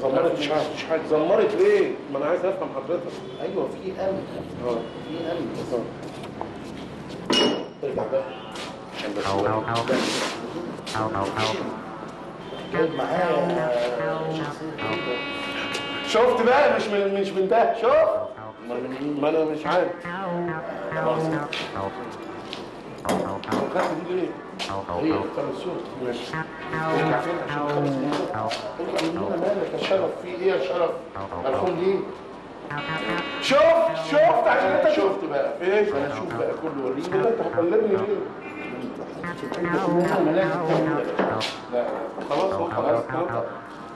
زمرت مفيش ليه؟ حاجة، مفيش حاجة زمرت ليه؟ ما أنا عايز أفهم حضرتك ايوه في امن اه في امن بس ارجع بقى عشان بس جايب معايا شخصية شفت بقى مش من مش من ده شوف ما أنا مش عارف خدت دي ليه؟ هي الكرسون ماشي ارجع فين عشان خمس دقايق ارجع من هنا مالك يا شرف في ايه يا شرف مرحوم ليه؟ شفت شفت عشان انا انت شفت بقى ايه؟ انا اشوف بقى كله وريني كده انت هتقلبني ليه؟ انا لازم تعمل كده. لا خلاص هو خلاص خلاص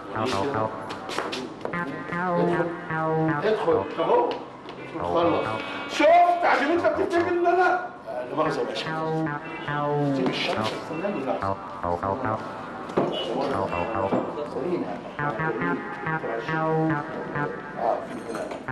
ادخل اهو خلص شفت عشان انت بتفتكر ان انا لا مؤاخذة يا باشا سيب الشمس استناني لا سرينا اه في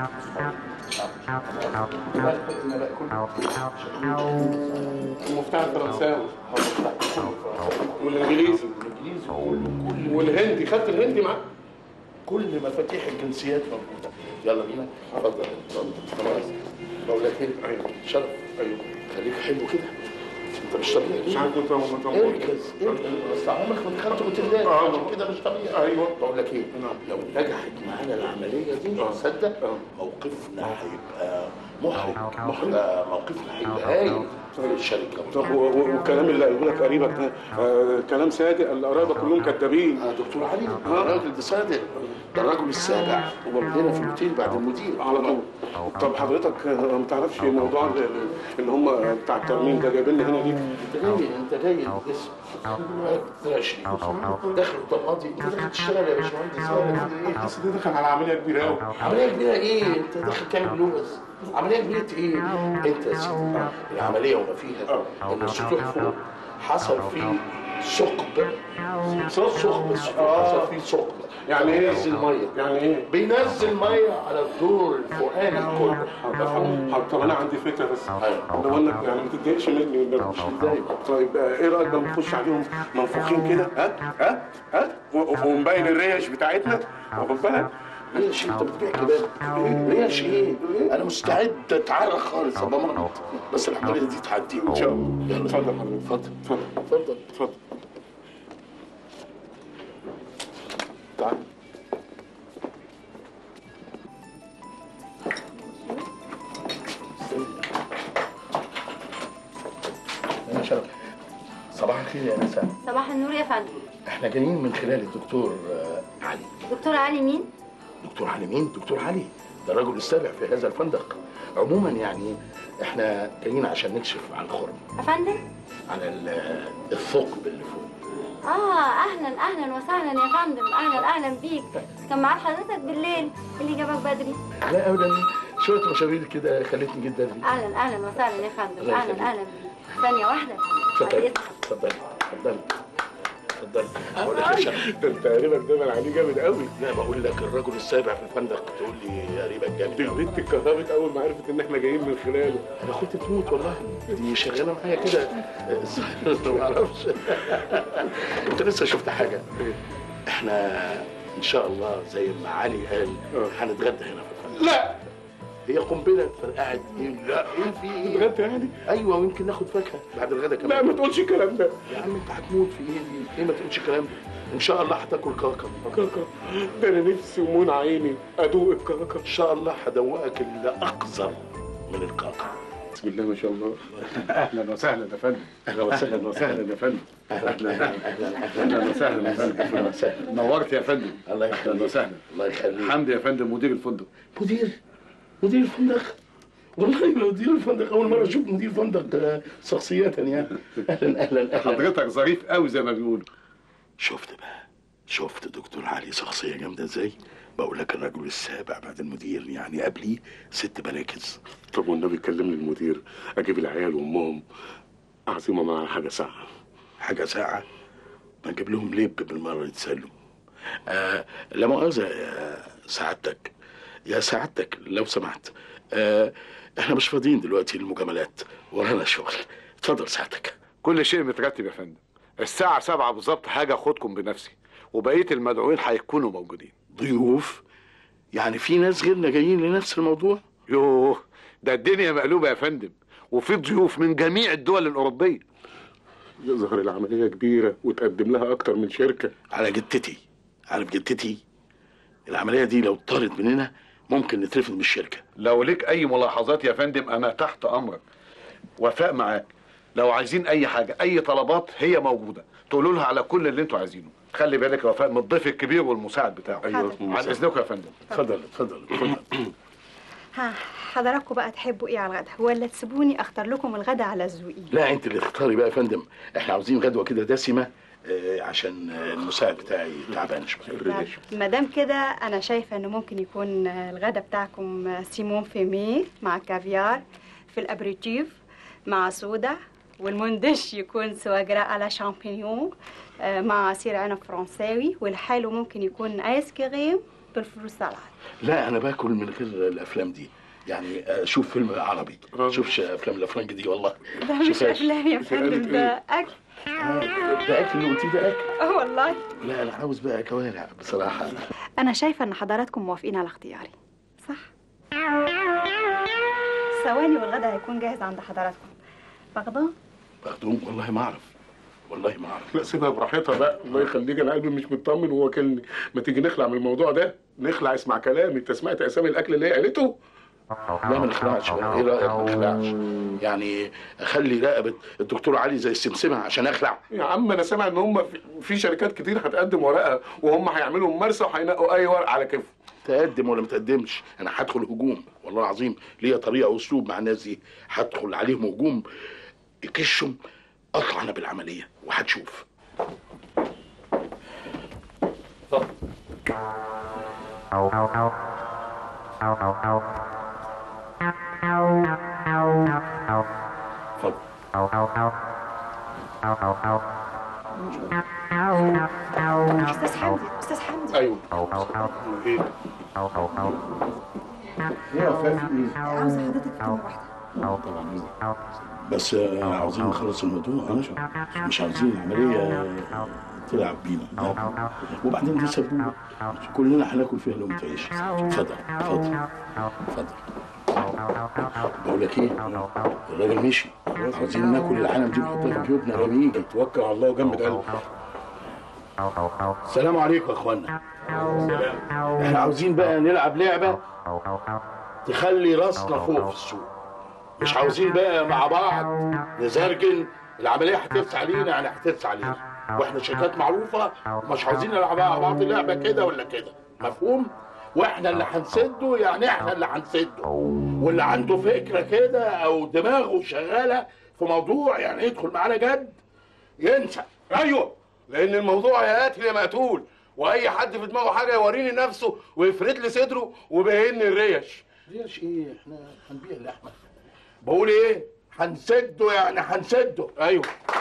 المفتاح الفرنساوي والانجليزي والهندي خدت الهندي معاك كل مفاتيح الجنسيات موجودة يلا بينا اتفضل اتفضل خلاص بقول لك ايه ايوه شرف ايوه خليك حلو كده انت مش طبيعي مش عارف كنت مطمن اركز اركز بس عمرك ما دخلت اوتيلات آه. عشان كده مش طبيعي ايوه بقول لك ايه نعم. لو نجحت معانا العمليه دي آه. تصدق آه. موقفنا هيبقى محرج محرج آه، موقفنا هيبقى هايل في الشركه طب و- و- والكلام اللي هيقول لك قريبك ده آه كلام صادق القرايبه كلهم كدابين آه، دكتور علي آه. الراجل ده صادق ده الراجل السابع وبعدين في الاوتيل بعد المدير على طول طب حضرتك آه، ما تعرفش موضوع ال- اللي هم بتاع الترميم ده جايبين لي هنا ليه؟ انت جاي انت جاي الاسم طلعش داخل طماطي انت داخل تشتغل يا باشمهندس ولا كده ايه بس ده دخل على عمليه كبيره قوي عملية كبيرة ايه؟ انت داخل تعمل لوز عملية كبيرة ايه؟ انت يا سيدي العملية وما فيها ان السطوح فوق حصل فيه ثقب ثقب السطوح حصل فيه ثقب يعني ايه؟ بينزل مية يعني ايه؟ بينزل مية على الدور الفوقاني كله افهم حاضر، طب انا عندي فكره بس أيوة. لو انك يعني ما تتضايقش مني ولا مش متضايق. طيب آه، ايه رايك لما نخش عليهم منفوخين كده ها ها ها و- ومبين الريش بتاعتنا واخد بالك؟ ريش انت بتبيع كباب ريش ايه؟ انا مستعد اتعرق خالص ابقى مرض بس العملية دي تعدي ان شاء الله يلا اتفضل حضرتك اتفضل اتفضل اتفضل اتفضل تعال يا شرف صباح الخير يا نساء صباح النور يا فندم احنا جايين من خلال الدكتور آه، علي دكتور علي مين؟ دكتور علي مين دكتور علي ده الرجل السابع في هذا الفندق عموما يعني احنا جايين عشان نكشف عن الخرم يا فندم؟ عن ال- الثقب اللي فوق اه اهلا اهلا وسهلا يا فندم اهلا اهلا بيك كان معاك حضرتك بالليل اللي جابك بدري لا ابدا شويه مشاوير كده خلتني جدا اهلا اهلا وسهلا يا فندم الله يخليك. اهلا اهلا بيك ثانيه واحده اتفضلي عايزك. اتفضلي اتفضلي اتفضلي بقول لك يا شرف ده انت قريبك ده عليه جامد قوي لا بقول لك الرجل السابع في الفندق تقول لي قريبك جامد دي أوي. البنت اتكهربت اول ما عرفت ان احنا جايين من خلاله انا كنت تموت والله دي شغاله معايا كده ما اعرفش انت لسه شفت حاجه احنا ان شاء الله زي ما علي قال اه. هنتغدى هنا في الفندق لا هي قنبله فرقعت ايه لا ايه في ايه اتغدى يعني ايوه ويمكن ناخد فاكهه بعد الغدا كمان لا ما تقولش الكلام ده يا عم انت هتموت في ايه دي ايه ما تقولش الكلام ده ان شاء الله هتاكل كاكا كاكا ده انا نفسي ومون عيني ادوق الكاكا ان شاء الله هدوقك اللي اقذر من الكاكا بسم الله ما شاء الله اهلا وسهلا يا فندم اهلا وسهلا وسهلا يا فندم اهلا اهلا اهلا اهلا وسهلا يا فندم اهلا وسهلا نورت يا فندم الله اهلا يخليك وسهلا الله يخليك حمدي يا فندم مدير الفندق مدير مدير الفندق والله مدير الفندق اول مره اشوف مدير فندق آه، شخصيه يعني اهلا اهلا اهلا حضرتك ظريف قوي زي ما بيقولوا شفت بقى شفت دكتور علي شخصيه جامده ازاي بقول لك الرجل السابع بعد المدير يعني قبليه ست مراكز طب والنبي كلمني المدير اجيب العيال وامهم اعزمهم على حاجه ساعه حاجه ساعه ما نجيب لهم لب بالمره يتسلوا آه لا مؤاخذه يا سعادتك يا سعادتك لو سمحت آه احنا مش فاضيين دلوقتي للمجاملات ورانا شغل اتفضل سعادتك كل شيء مترتب يا فندم الساعة سبعة بالظبط حاجة أخدكم بنفسي وبقيه المدعوين هيكونوا موجودين ضيوف يعني في ناس غيرنا جايين لنفس الموضوع يوه ده الدنيا مقلوبه يا فندم وفي ضيوف من جميع الدول الاوروبيه يظهر العمليه كبيره وتقدم لها اكتر من شركه على جدتي عارف جدتي العمليه دي لو طارت مننا ممكن نترفد من الشركه لو ليك اي ملاحظات يا فندم انا تحت امرك وفاء معاك لو عايزين اي حاجه اي طلبات هي موجوده تقولوا لها على كل اللي انتوا عايزينه خلي بالك يا وفاء من الضيف الكبير والمساعد بتاعه ايوه عن اذنكم يا فندم اتفضل اتفضل اتفضل ها حضراتكم بقى تحبوا ايه على الغدا ولا تسيبوني اختار لكم الغدا على ذوقي لا انت اللي تختاري بقى يا فندم احنا عاوزين غدوه كده دسمه آه، عشان آه، المساعد بتاعي تعبان شويه ما دام كده انا شايفه انه ممكن يكون الغدا بتاعكم سيمون فيمي مع كافيار في الابريتيف مع صودا والمندش يكون سواجرا على شامبينيون آه، مع عصير عنب فرنساوي والحلو ممكن يكون ايس كريم بالفروت سالاد لا انا باكل من غير الافلام دي يعني اشوف فيلم عربي شوفش افلام الافرنج دي والله ده مش شوفهاش. افلام يا فندم ده اكل آه، ده اكل اللي قلتيه ده اكل اه والله لا انا عاوز بقى كوارع بصراحه أنا شايفة إن حضراتكم موافقين على اختياري صح؟ ثواني والغدا هيكون جاهز عند حضراتكم واخداه؟ باخدهم والله ما اعرف والله ما اعرف لا سيبها براحتها بقى الله يخليك انا قلبي مش مطمن وهو كلمني ما تيجي نخلع من الموضوع ده نخلع اسمع كلامي انت سمعت اسامي الاكل اللي هي قالته لا ما نخلعش ايه رايك ما نخلعش يعني اخلي رقبه الدكتور علي زي السمسمه عشان اخلع يا عم انا سامع ان هم في, في شركات كتير هتقدم ورقها وهم هيعملوا ممارسه وهينقوا اي ورق على كيفهم تقدم ولا ما تقدمش انا هدخل هجوم والله العظيم ليا طريقه واسلوب مع الناس دي هدخل عليهم هجوم يكشهم اطلع انا بالعمليه وهتشوف اتفضل أستاذ حمدي أستاذ حمدي ايوه ايه عاوزة حضرتك كلمة واحدة بس آه، عاوزين نخلص الموضوع ها؟ مش عاوزين العمليه تلعب بينا ها؟ وبعدين دي سبوبه كلنا هناكل فيها لقمه عيش اتفضل اتفضل اتفضل بقول لك ايه الراجل مشي عاوزين ناكل العالم دي نحطها في جيوبنا لما يجي توكل على الله وجنب قلبك السلام عليكم يا اخوانا احنا عاوزين بقى نلعب لعبه تخلي راسنا فوق في السوق مش عاوزين بقى مع بعض نزرجن العمليه هترسى علينا يعني هترسى علينا واحنا شركات معروفه مش عاوزين نلعب مع بعض لعبه كده ولا كده مفهوم واحنا اللي هنسده يعني احنا اللي هنسده واللي عنده فكره كده او دماغه شغاله في موضوع يعني يدخل معانا جد ينسى ايوه لان الموضوع يا قاتل يا مقتول واي حد في دماغه حاجه يوريني نفسه ويفرد لي صدره ويبين الريش ليش ايه احنا هنبيع اللحمه بقول ايه هنسده يعني هنسده ايوه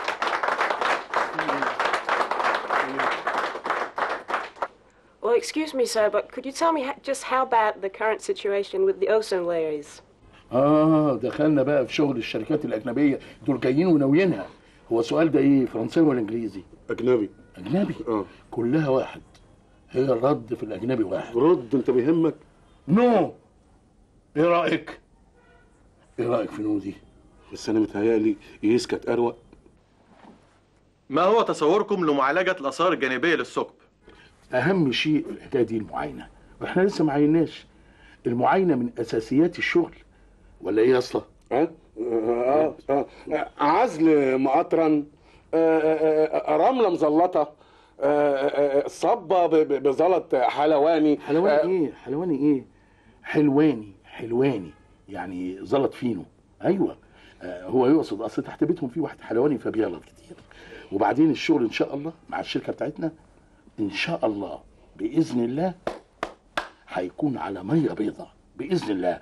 Well, excuse me, sir, but could you tell me ho- just how bad the current situation with the ozone layer is? اه دخلنا بقى في شغل الشركات الاجنبيه دول جايين وناويينها هو السؤال ده ايه فرنساوي ولا انجليزي اجنبي اجنبي اه كلها واحد هي الرد في الاجنبي واحد رد انت بيهمك نو ايه رايك ايه رايك في نو دي بس انا متهيألي يسكت اروق ما هو تصوركم لمعالجة الآثار الجانبية للثقب؟ اهم شيء في الحكايه دي المعاينه واحنا لسه ما عيناش المعاينه من اساسيات الشغل ولا ايه يا اسطى اه اه اه آه، عزل مقطرا آه، آه، آه، رمله مزلطه آه، آه، آه، صبه ب- ب- بزلط حلواني حلواني آه، ايه حلواني ايه حلواني حلواني يعني زلط فينو ايوه آه هو يقصد اصل تحت بيتهم في واحد حلواني فبيغلط كتير وبعدين الشغل ان شاء الله مع الشركه بتاعتنا ان شاء الله باذن الله هيكون على ميه بيضاء باذن الله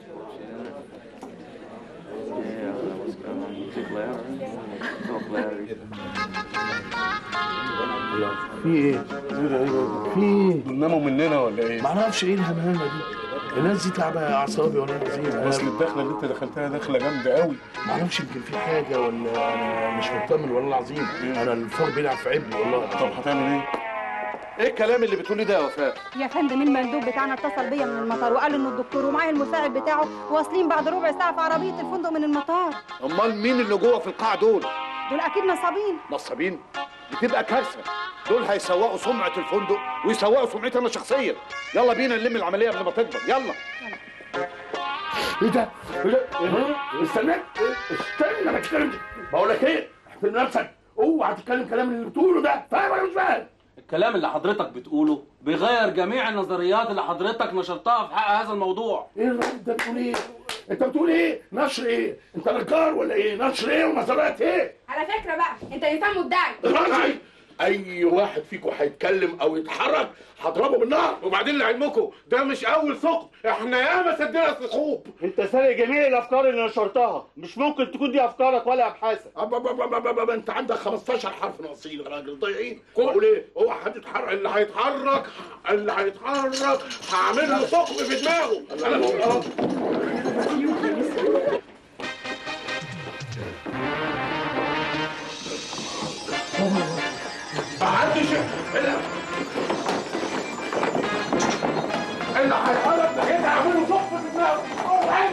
في ايه؟ في ايه؟ دول ناموا مننا ولا ايه؟ معرفش ايه الهمهمه دي الناس دي تعبى اعصابي ولا عظيم اصل انا الدخله اللي انت دخلتها دخله جامده قوي معرفش يمكن في حاجه ولا انا مش مطمن والله العظيم انا الفار بيلعب في عبني والله طب هتعمل ايه؟ ايه الكلام اللي بتقوليه ده يا وفاء يا فندم المندوب بتاعنا اتصل بيا من المطار وقال انه الدكتور ومعايا المساعد بتاعه واصلين بعد ربع ساعه في عربيه الفندق من المطار امال مين اللي جوه في القاعه دول دول اكيد نصابين نصابين بتبقى كارثه دول هيسوقوا سمعه الفندق ويسوقوا سمعتي انا شخصيا يلا بينا نلم العمليه قبل ما تكبر يلا ايه ده؟ ايه ده؟ إيه؟ استنى استنى ما تتكلمش بقول لك ايه؟ احترم نفسك اوعى تتكلم كلام اللي بتقوله ده فاهم ولا مش فاهم؟ الكلام اللي حضرتك بتقوله بيغير جميع النظريات اللي حضرتك نشرتها في حق هذا الموضوع ايه الراجل ده بتقول ايه؟ انت بتقول ايه؟ نشر ايه؟ انت نجار ولا ايه؟ نشر ايه ونظريات ايه؟ على فكره بقى انت انسان مدعي راجعي اي واحد فيكم هيتكلم او يتحرك هضربه بالنار وبعدين لعلمكم ده مش اول ثقب احنا ياما سدينا ثقوب انت سارق جميع الافكار اللي نشرتها مش ممكن تكون دي افكارك ولا ابحاثك أب- أب- أب- أب- أب- أب- انت عندك 15 حرف ناقصين يا راجل ضايعين قول ايه؟ اوعى حد يتحرك اللي هيتحرك اللي هيتحرك هعمل له ثقب في دماغه انا آه. محدش اللي اللي هيتحرك ده كده هعمل له ثقب في دماغه اوعى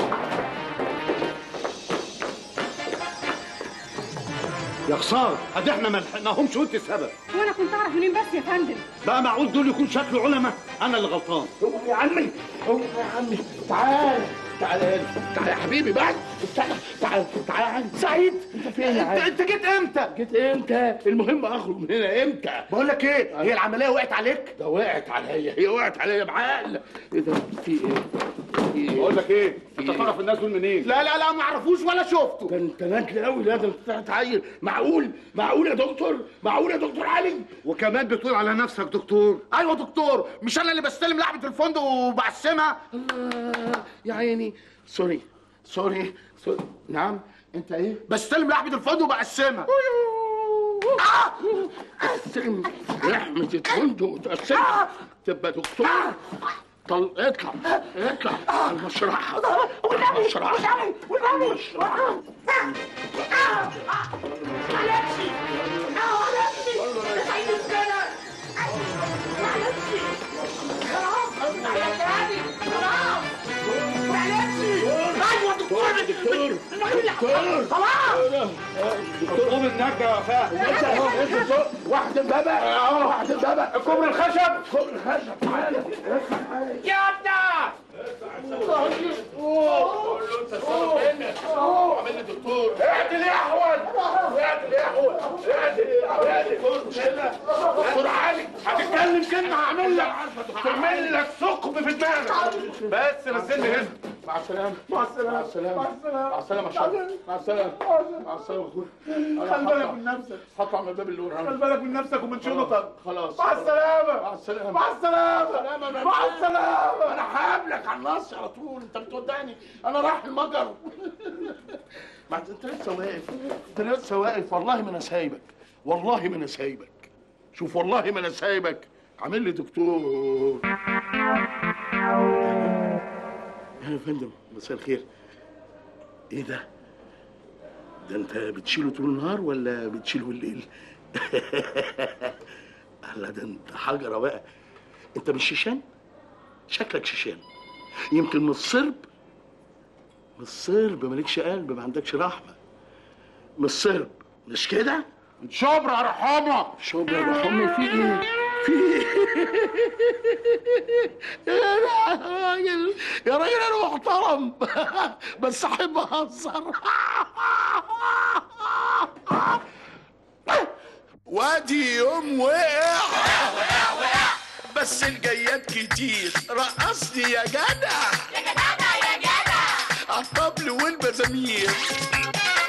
يا خساره ادي احنا ما لحقناهمش وانت السبب وانا كنت اعرف منين بس يا فندم بقى معقول دول يكون شكله علماء انا اللي غلطان هو يا عمي هو يا عمي تعال تعال هنا تعال يا حبيبي بقى تعال تعال تعال سعيد انت فين يا عم انت جيت امتى جيت امتى المهم اخرج من هنا امتى بقول لك ايه هي العمليه وقعت عليك ده وقعت عليا هي وقعت عليا بعقل ايه ده في ايه في ايه بقول لك ايه انت إيه؟ تعرف الناس دول منين لا لا لا ما اعرفوش ولا شفته ده انت نادل قوي لازم تتعين معقول معقول يا دكتور معقول يا دكتور علي وكمان بتقول على نفسك دكتور ايوه دكتور مش انا اللي بستلم لعبه الفندق وبقسمها الله يا عيني سوري سوري سوري نعم انت ايه بستلم لعبه الفندق وبقسمها آه! استلم لحمه الفندق وتقسمها تبقى دكتور طل اطلع اطلع المشرحة المشرحة المشرحة ايوه دكتور دكتور دكتور دكتور قوم النجده يا وفاء واحد امبابة واحد امبابة الكوبري الخشب كوبري الخشب تعالى يا ابني عامل لي دكتور اعدل يا احول اعدل يا احول اعدل اعدل دكتور علي هتتكلم كلمه هعمل لك هعمل لك ثقب في دماغك بس نزلني هنا مع السلامة مع السلامة مع السلامة مع السلامة يا شباب مع السلامة مع السلامة دكتور خلي بالك من نفسك هطلع من الباب اللي خلي ورانا بالك من نفسك ومن شنطك خلاص مع السلامه مع السلامة مع السلامه مع السلامه انا هقابلك على النص على طول انت بتودعني انا رايح المجر ما انت لسه واقف انت لسه واقف والله ما انا سايبك والله ما انا سايبك شوف والله ما انا سايبك عامل لي دكتور يا فندم مساء الخير ايه ده ده انت بتشيله طول النهار ولا بتشيله بالليل لا ده انت حجره بقى انت مش شيشان شكلك شيشان يمكن من الصرب من الصرب مالكش قلب ما عندكش رحمه من الصرب مش كده شبرا رحمه شبرا رحمه في ايه في ايه يا راجل يا راجل انا محترم بس احب اهزر وادي يوم وقع بس الجيات كتير رقصني يا جدع يا جدع يا جدع الطبل والمزامير